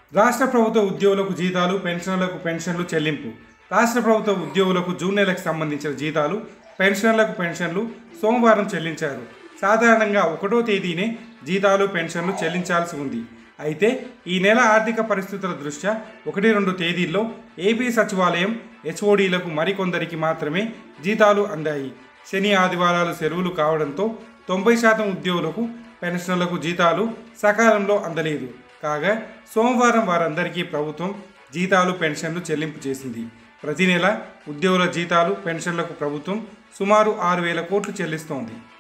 రాష్ట్ర ప్రభుత్వ ఉద్యోగులకు జీతాలు పెన్షన్లకు పెన్షన్లు చెల్లింపు రాష్ట్ర ప్రభుత్వ ఉద్యోగులకు జూన్ నెలకు సంబంధించిన జీతాలు పెన్షన్లకు పెన్షన్లు సోమవారం చెల్లించారు సాధారణంగా ఒకటో తేదీనే జీతాలు పెన్షన్లు చెల్లించాల్సి ఉంది అయితే ఈ నెల ఆర్థిక పరిస్థితుల దృష్ట్యా ఒకటి రెండు తేదీల్లో ఏపీ సచివాలయం హెచ్ఓడీలకు మరికొందరికి మాత్రమే జీతాలు అందాయి శని ఆదివారాలు సెలవులు కావడంతో తొంభై శాతం ఉద్యోగులకు పెన్షన్లకు జీతాలు సకాలంలో అందలేదు కాగా సోమవారం వారందరికీ ప్రభుత్వం జీతాలు పెన్షన్లు చెల్లింపు చేసింది ప్రతి నెల ఉద్యోగుల జీతాలు పెన్షన్లకు ప్రభుత్వం సుమారు ఆరు వేల కోట్లు చెల్లిస్తోంది